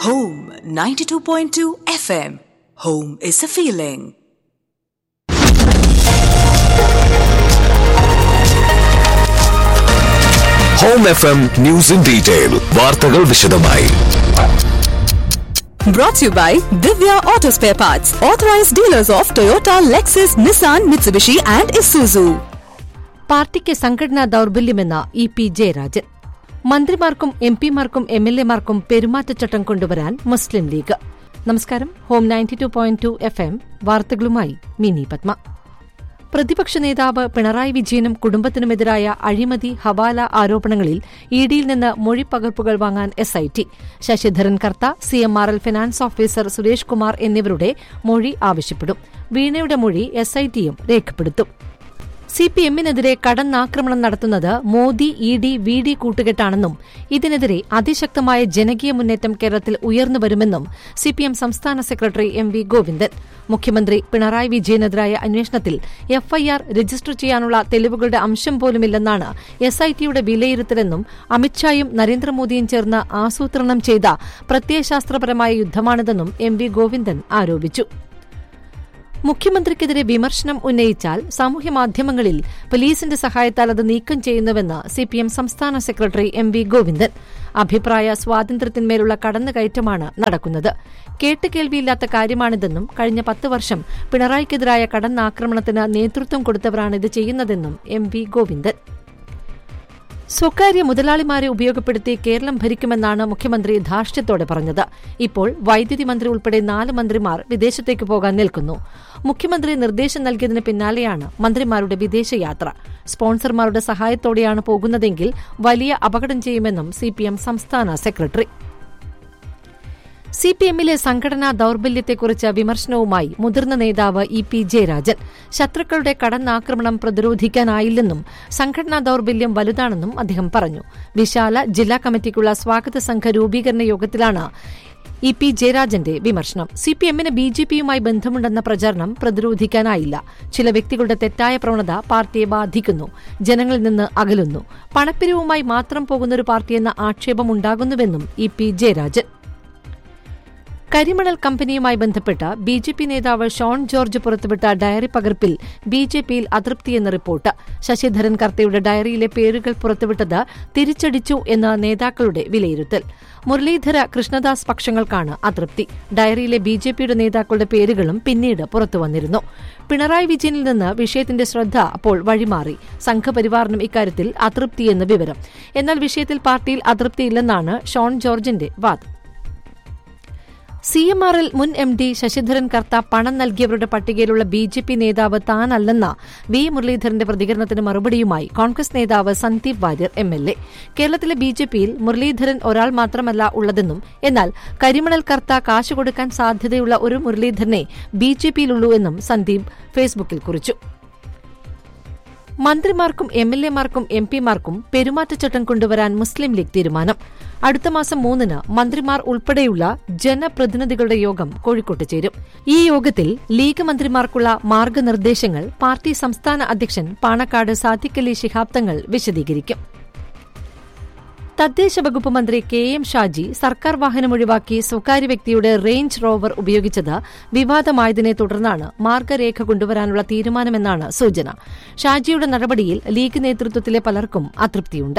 Home 92.2 FM. Home is a feeling. Home F M news in detail വാർത്തകൾ വിശദമായി Brought to you by Divya Auto Spare Parts, authorized dealers of Toyota, Lexus, Nissan, Mitsubishi, and Isuzu. പാർട്ടിക്ക് സംഘടനാ ദൌർബല്യമെന്ന E P Jayarajan മന്ത്രിമാർക്കും M പിമാർക്കും M L എമാർക്കും പെരുമാറ്റച്ചട്ടം കൊണ്ടുവരാൻ Muslim League നമസ്കാരം Home ninety two point two F M വാർത്തകളുമായി മിനി പത്മ പ്രതിപക്ഷ നേതാവ് പിണറായി വിജയനും കുടുംബത്തിനുമെതിരായ അഴിമതി ഹവാല ആരോപണങ്ങളിൽ ഇ ഡിയിൽ നിന്ന് മൊഴിപ്പകർപ്പുകൾ വാങ്ങാൻ S I T Sasidharan Kartha C M R L finance officer Suresh Kumar എന്നിവരുടെ മൊഴി ആവശ്യപ്പെടും വീണയുടെ മൊഴി എസ് ഐ ടിയും രേഖപ്പെടുത്തും സി പി എമ്മിനെതിരെ കടന്നാക്രമണം നടത്തുന്നത് Modi E D V D കൂട്ടുകെട്ടാണെന്നും ഇതിനെതിരെ അതിശക്തമായ ജനകീയ മുന്നേറ്റം കേരളത്തിൽ ഉയർന്നുവരുമെന്നും സി പി എം സംസ്ഥാന സെക്രട്ടറി എം വി ഗോവിന്ദൻ മുഖ്യമന്ത്രി പിണറായി വിജയനെതിരായ അന്വേഷണത്തിൽ എഫ്ഐആർ രജിസ്റ്റർ ചെയ്യാനുള്ള തെളിവുകളുടെ അംശം പോലുമില്ലെന്നാണ് എസ് ഐ ടിയുടെ വിലയിരുത്തലെന്നും അമിത്ഷായും നരേന്ദ്രമോദിയും ചേർന്ന് ആസൂത്രണം ചെയ്ത പ്രത്യയശാസ്ത്രപരമായ യുദ്ധമാണിതെന്നും എം വി ഗോവിന്ദൻ ആരോപിച്ചു മുഖ്യമന്ത്രിക്കെതിരെ വിമർശനം ഉന്നയിച്ചാൽ സാമൂഹ്യമാധ്യമങ്ങളിൽ പോലീസിന്റെ സഹായത്താൽ അത് നീക്കം ചെയ്യുന്നുവെന്ന് സിപിഎം സംസ്ഥാന സെക്രട്ടറി എം വി ഗോവിന്ദൻ അഭിപ്രായ സ്വാതന്ത്ര്യത്തിന്മേലുള്ള കടന്നുകയറ്റമാണ് നടക്കുന്നത് കേട്ടുകേൾവിയില്ലാത്ത കാര്യമാണിതെന്നും കഴിഞ്ഞ പത്ത് വർഷം പിണറായിക്കെതിരായ കടന്നാക്രമണത്തിന് നേതൃത്വം കൊടുത്തവരാണ് ഇത് ചെയ്യുന്നതെന്നും എം വി ഗോവിന്ദൻ സ്വകാര്യ മുതലാളിമാരെ ഉപയോഗപ്പെടുത്തി കേരളം ഭരിക്കുമെന്നാണ് മുഖ്യമന്ത്രി ധാർഷ്ട്യത്തോടെ പറഞ്ഞത് ഇപ്പോൾ വൈദ്യുതി മന്ത്രി ഉൾപ്പെടെ നാല് മന്ത്രിമാർ വിദേശത്തേക്ക് പോകാൻ നിൽക്കുന്നു മുഖ്യമന്ത്രി നിർദ്ദേശം നൽകിയതിന് പിന്നാലെയാണ് മന്ത്രിമാരുടെ വിദേശയാത്ര സ്പോൺസർമാരുടെ സഹായത്തോടെയാണ് പോകുന്നതെങ്കിൽ വലിയ അപകടം ചെയ്യുമെന്നും സിപിഎം സംസ്ഥാന സെക്രട്ടറി സി പി എമ്മിലെ സംഘടനാ ദൌർബല്യത്തെക്കുറിച്ച് വിമർശനവുമായി മുതിർന്ന നേതാവ് ഇ പി ജയരാജൻ ശത്രുക്കളുടെ കടന്നാക്രമണം പ്രതിരോധിക്കാനായില്ലെന്നും സംഘടനാ ദൌർബല്യം വലുതാണെന്നും അദ്ദേഹം പറഞ്ഞു വിശാല ജില്ലാ കമ്മിറ്റിക്കുള്ള സ്വാഗത സംഘ രൂപീകരണ യോഗത്തിലാണ് ഇ പി ജയരാജന്റെ വിമർശനം സി പി എമ്മിന് ബി ജെ പിയുമായി ബന്ധമുണ്ടെന്ന പ്രചാരണം പ്രതിരോധിക്കാനായില്ല ചില വ്യക്തികളുടെ തെറ്റായ പ്രവണത പാർട്ടിയെ ബാധിക്കുന്നു ജനങ്ങളിൽ നിന്ന് അകലുന്നു പണപ്പിരിവുമായി മാത്രം പോകുന്നൊരു പാർട്ടിയെന്ന ആക്ഷേപമുണ്ടാകുന്നുവെന്നും ഇ പി ജയരാജൻ കരിമണൽ കമ്പനിയുമായി ബന്ധപ്പെട്ട് ബി ജെ പി നേതാവ് ഷോൺ ജോർജ് പുറത്തുവിട്ട ഡയറി പകർപ്പിൽ ബി ജെ പിയിൽ അതൃപ്തിയെന്ന റിപ്പോർട്ട് ശശിധരൻ കർത്തയുടെ ഡയറിയിലെ പേരുകൾ പുറത്തുവിട്ടത് തിരിച്ചടിച്ചു എന്ന നേതാക്കളുടെ വിലയിരുത്തൽ മുരളീധര കൃഷ്ണദാസ് പക്ഷങ്ങൾക്കാണ് അതൃപ്തി ഡയറിയിലെ ബി ജെ പിയുടെ നേതാക്കളുടെ പേരുകളും പിന്നീട് പുറത്തുവന്നിരുന്നു പിണറായി വിജയനിൽ നിന്ന് വിഷയത്തിന്റെ ശ്രദ്ധ അപ്പോൾ വഴിമാറി സംഘപരിവാറിനും ഇക്കാര്യത്തിൽ അതൃപ്തിയെന്ന് വിവരം എന്നാൽ വിഷയത്തിൽ പാർട്ടിയിൽ അതൃപ്തിയില്ലെന്നാണ് ഷോൺ ജോർജിന്റെ വാദം സി എം ആർ എൽ മുൻ എം ഡി ശശിധരൻ കർത്ത പണം നൽകിയവരുടെ പട്ടികയിലുള്ള ബി ജെ പി നേതാവ് താനല്ലെന്ന വി മുരളീധരന്റെ പ്രതികരണത്തിന് മറുപടിയുമായി കോൺഗ്രസ് നേതാവ് Sandeep Warrier M L A കേരളത്തിലെ ബി ജെ പിയിൽ മുരളീധരൻ ഒരാൾ മാത്രമല്ല ഉള്ളതെന്നും എന്നാൽ കരിമണൽ കർത്ത കാശ് കൊടുക്കാൻ സാധ്യതയുള്ള ഒരു മുരളീധരനെ ബി ജെ പിയിലുള്ളൂ എന്നും സന്ദീപ് ഫേസ്ബുക്കിൽ കുറിച്ചു മന്ത്രിമാർക്കും എം എൽ എമാർക്കും എം പിമാർക്കും പെരുമാറ്റച്ചട്ടം കൊണ്ടുവരാൻ മുസ്ലിം ലീഗ് തീരുമാനം അടുത്ത മാസം മൂന്നിന് മന്ത്രിമാർ ഉൾപ്പെടെയുള്ള ജനപ്രതിനിധികളുടെ യോഗം കോഴിക്കോട്ട് ചേരും ഈ യോഗത്തിൽ ലീഗ് മന്ത്രിമാർക്കുള്ള മാർഗനിർദ്ദേശങ്ങൾ പാർട്ടി സംസ്ഥാന അധ്യക്ഷൻ പാണക്കാട് സാദിഖലി ശിഹാബ് തങ്ങൾ വിശദീകരിക്കും തദ്ദേശ വകുപ്പ് മന്ത്രി കെ എം ഷാജി സർക്കാർ വാഹനം ഒഴിവാക്കി സ്വകാര്യ വ്യക്തിയുടെ റേഞ്ച് റോവർ ഉപയോഗിച്ചത് വിവാദമായതിനെ തുടർന്നാണ് മാർഗരേഖ കൊണ്ടുവരാനുള്ള തീരുമാനമെന്നാണ് സൂചന ഷാജിയുടെ നടപടിയിൽ ലീഗ് നേതൃത്വത്തിലെ പലർക്കും അതൃപ്തിയുണ്ട്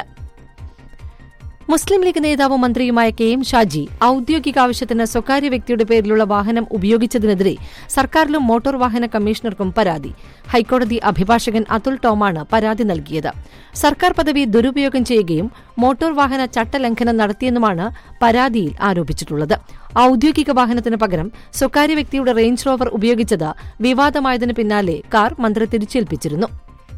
മുസ്ലിം ലീഗ് നേതാവും മന്ത്രിയുമായ കെ എം ഷാജി ഔദ്യോഗിക ആവശ്യത്തിന് സ്വകാര്യ വ്യക്തിയുടെ പേരിലുള്ള വാഹനം ഉപയോഗിച്ചതിനെതിരെ സർക്കാരിലും മോട്ടോർ വാഹന കമ്മീഷണർക്കും പരാതി ഹൈക്കോടതി അഭിഭാഷകൻ അതുൽ ടോമാണ് പരാതി നൽകിയത് സർക്കാർ പദവി ദുരുപയോഗം ചെയ്യുകയും മോട്ടോർ വാഹന ചട്ടലംഘനം നടത്തിയെന്നുമാണ് പരാതിയിൽ ആരോപിച്ചിട്ടുള്ളത് ഔദ്യോഗിക വാഹനത്തിന് പകരം സ്വകാര്യ വ്യക്തിയുടെ റേഞ്ച് റോവർ ഉപയോഗിച്ചത് വിവാദമായതിനു പിന്നാലെ കാർ മന്ത്രി തിരിച്ചേൽപ്പിച്ചിരുന്നു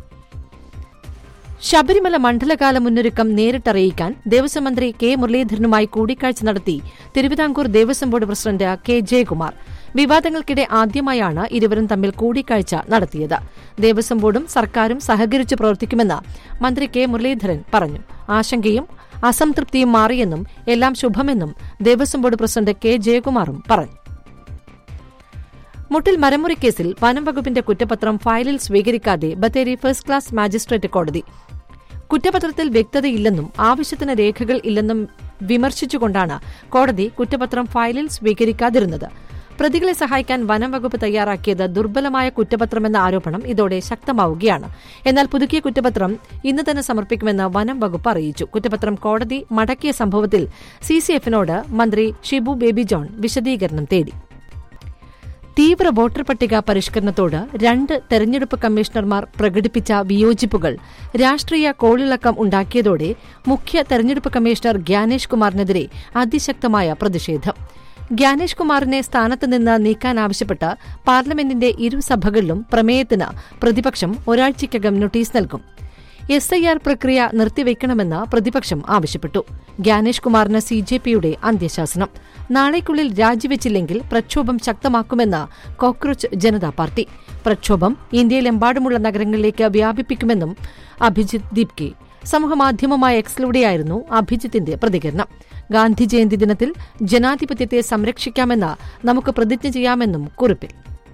ശബരിമല മണ്ഡലകാല മുന്നൊരുക്കം നേരിട്ടറിയിക്കാൻ ദേവസ്വം മന്ത്രി കെ മുരളീധരനുമായി കൂടിക്കാഴ്ച നടത്തി Thiruvithamkoor Devaswom board president K Jayakumar വിവാദങ്ങൾക്കിടെ ആദ്യമായാണ് ഇരുവരും തമ്മിൽ കൂടിക്കാഴ്ച നടത്തിയത് ദേവസ്വം ബോർഡും സർക്കാരും സഹകരിച്ച് പ്രവർത്തിക്കുമെന്ന് മന്ത്രി കെ മുരളീധരൻ പറഞ്ഞു ആശങ്കയും അസംതൃപ്തിയും മാറിയെന്നും എല്ലാം ശുഭമെന്നും ദേവസ്വം ബോർഡ് പ്രസിഡന്റ് കെ ജയകുമാറും പറഞ്ഞു മുട്ടിൽ മരമുറി കേസിൽ വനം വകുപ്പിന്റെ കുറ്റപത്രം ഫയലിൽ സ്വീകരിക്കാതെ ബത്തേരി ഫസ്റ്റ് ക്ലാസ് മാജിസ്ട്രേറ്റ് കോടതി കുറ്റപത്രത്തിൽ വ്യക്തതയില്ലെന്നും ആവശ്യത്തിന് രേഖകൾ ഇല്ലെന്നും വിമർശിച്ചുകൊണ്ടാണ് കോടതി കുറ്റപത്രം ഫയലിൽ സ്വീകരിക്കാതിരുന്നത് പ്രതികളെ സഹായിക്കാൻ വനം വകുപ്പ് തയ്യാറാക്കിയത് ദുർബലമായ കുറ്റപത്രമെന്ന ആരോപണം ഇതോടെ ശക്തമാവുകയാണ് എന്നാൽ പുതുക്കിയ കുറ്റപത്രം ഇന്ന് തന്നെ സമർപ്പിക്കുമെന്ന് വനം വകുപ്പ് അറിയിച്ചു കുറ്റപത്രം കോടതി മടക്കിയ സംഭവത്തിൽ സിസിഎഫിനോട് മന്ത്രി ഷിബു ബേബി ജോൺ വിശദീകരണം തേടി തീവ്ര വോട്ടർ പട്ടിക പരിഷ്കരണത്തോട് രണ്ട് തെരഞ്ഞെടുപ്പ് കമ്മീഷണർമാർ പ്രകടിപ്പിച്ച വിയോജിപ്പുകൾ രാഷ്ട്രീയ കോളിളക്കം ഉണ്ടാക്കിയതോടെ മുഖ്യ തെരഞ്ഞെടുപ്പ് കമ്മീഷണർ ഗ്യാനേഷ് കുമാറിനെതിരെ അതിശക്തമായ പ്രതിഷേധം ഗ്യാനേഷ് കുമാറിനെ സ്ഥാനത്ത് നിന്ന് നീക്കാനാവശ്യപ്പെട്ട് പാർലമെന്റിന്റെ ഇരുസഭകളിലും പ്രമേയത്തിന് പ്രതിപക്ഷം ഒരാഴ്ചയ്ക്കകം നോട്ടീസ് നൽകും എസ് ഐ ആർ പ്രക്രിയ നിർത്തിവെക്കണമെന്ന് പ്രതിപക്ഷം ആവശ്യപ്പെട്ടു ഗ്യാനേഷ് കുമാറിന് സി ജെ പിയുടെ അന്ത്യശാസനം നാളേക്കുള്ളിൽ രാജിവെച്ചില്ലെങ്കിൽ പ്രക്ഷോഭം ശക്തമാക്കുമെന്ന് കോക്രോച്ച് ജനതാ പാർട്ടി പ്രക്ഷോഭം ഇന്ത്യയിലെമ്പാടുമുള്ള നഗരങ്ങളിലേക്ക് വ്യാപിപ്പിക്കുമെന്നും അഭിജിത് ദീപ്കെ സമൂഹമാധ്യമമായ എക്സിലൂടെയായിരുന്നു അഭിജിത്തിന്റെ പ്രതികരണം ഗാന്ധി ജയന്തി ദിനത്തിൽ ജനാധിപത്യത്തെ സംരക്ഷിക്കാമെന്ന് നമുക്ക് പ്രതിജ്ഞ ചെയ്യാമെന്നും കുറിപ്പിൽ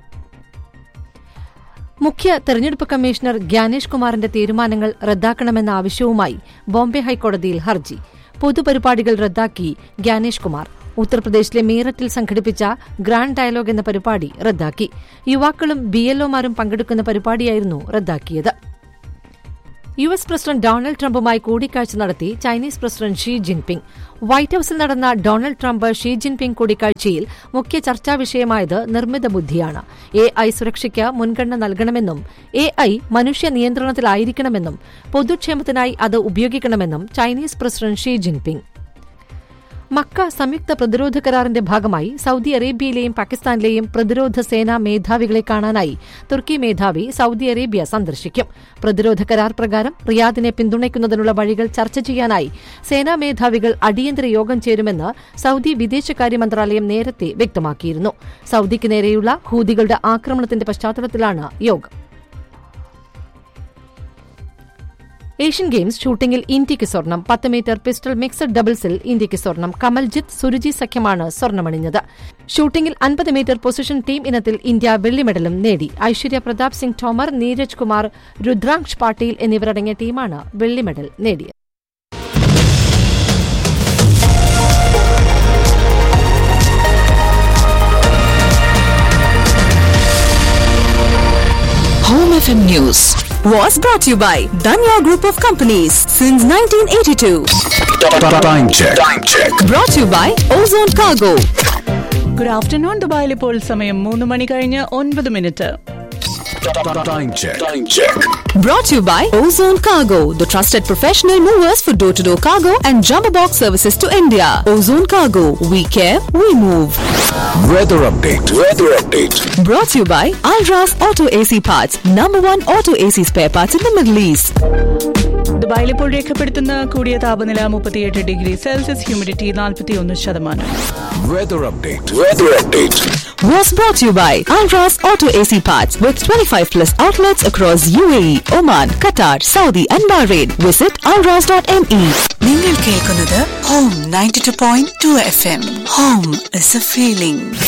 മുഖ്യ തെരഞ്ഞെടുപ്പ് കമ്മീഷണർ ഗ്യാനേഷ് കുമാറിന്റെ തീരുമാനങ്ങൾ റദ്ദാക്കണമെന്ന ആവശ്യവുമായി ബോംബെ ഹൈക്കോടതിയിൽ ഹർജി പൊതുപരിപാടികൾ റദ്ദാക്കി ഗ്യാനേഷ് കുമാർ ഉത്തർപ്രദേശിലെ മീററ്റിൽ സംഘടിപ്പിച്ച ഗ്രാൻഡ് ഡയലോഗ് എന്ന പരിപാടി റദ്ദാക്കി യുവാക്കളും ബിഎൽഒമാരും പങ്കെടുക്കുന്ന പരിപാടിയായിരുന്നു റദ്ദാക്കിയത് യു എസ് പ്രസിഡന്റ് ഡൊണാൾഡ് ട്രംപുമായി കൂടിക്കാഴ്ച നടത്തി Chinese president Xi Jinping white ഹൌസിൽ നടന്ന ഡൊണാൾഡ് ട്രംപ് ഷീ ജിൻപിങ് കൂടിക്കാഴ്ചയിൽ മുഖ്യ ചർച്ചാ വിഷയമായത് നിർമ്മിത ബുദ്ധിയാണ് എ ഐ സുരക്ഷയ്ക്ക് മുൻഗണന നൽകണമെന്നും എ ഐ മനുഷ്യ നിയന്ത്രണത്തിലായിരിക്കണമെന്നും പൊതുക്ഷേമത്തിനായി അത് ഉപയോഗിക്കണമെന്നും ചൈനീസ് പ്രസിഡന്റ് ഷീ ജിൻപിങ് മക്ക സംയുക്ത പ്രതിരോധ കരാറിന്റെ ഭാഗമായി സൌദി അറേബ്യയിലെയും പാകിസ്ഥാനിലെയും പ്രതിരോധ സേനാ മേധാവികളെ കാണാനായി തുർക്കി മേധാവി സൌദി അറേബ്യ സന്ദർശിക്കും പ്രതിരോധ കരാർ പ്രകാരം റിയാദിനെ പിന്തുണയ്ക്കുന്നതിനുള്ള വഴികൾ ചർച്ച ചെയ്യാനായി സേനാ മേധാവികൾ അടിയന്തര യോഗം ചേരുമെന്ന് സൌദി വിദേശകാര്യ മന്ത്രാലയം നേരത്തെ വ്യക്തമാക്കിയിരുന്നു സൌദിക്ക് നേരെയുള്ള ഹൂതികളുടെ ആക്രമണത്തിന്റെ പശ്ചാത്തലത്തിലാണ് യോഗം ഏഷ്യൻ ഗെയിംസ് ഷൂട്ടിംഗിൽ ഇന്ത്യയ്ക്ക് സ്വർണം പത്ത് മീറ്റർ പിസ്റ്റൾ മിക്സഡ് ഡബിൾസിൽ ഇന്ത്യയ്ക്ക് സ്വർണം കമൽജിത്ത് സുരുജി സഖ്യമാണ് സ്വർണമണിഞ്ഞത് ഷൂട്ടിംഗിൽ അൻപത് മീറ്റർ പൊസിഷൻ ടീം ഇനത്തിൽ ഇന്ത്യ വെള്ളി മെഡലും നേടി ഐശ്വര്യ പ്രതാപ് സിംഗ് തോമർ നീരജ് കുമാർ രുദ്രാംശ് പാട്ടീൽ എന്നിവരടങ്ങിയ ടീമാണ് വെള്ളി മെഡൽ നേടിയത് Home FM News was brought to you by Danya Group of Companies since 1982. Time check. Time check. Brought to you by Ozone Cargo. Good afternoon ദുബായിൽ ഇപ്പോൾ സമയം മൂന്ന് മണി കഴിഞ്ഞ് ഒൻപത് minute Time check. Time check. Brought to you by Ozone Cargo, the trusted professional movers for door to door cargo and jumbo box services to India. Ozone Cargo, we care, we move. Weather update. Weather update. Brought to you by Alras Auto AC Parts, number one auto AC spare parts in the Middle East. ദുബായിൽ ഇപ്പോൾ രേഖപ്പെടുത്തുന്ന കൂടിയ താപനില മുപ്പത്തിയെട്ട് degree Celsius humidity നാൽപ്പത്തിയൊന്ന് ശതമാനം Weather update. Weather update. Was brought to you by Alras Auto AC Parts with 25 plus outlets across UAE, Oman, Qatar, Saudi and Bahrain. Visit alras.me. നിങ്ങൾ കേൾക്കുന്നത് Home ninety two point two F M Home is a feeling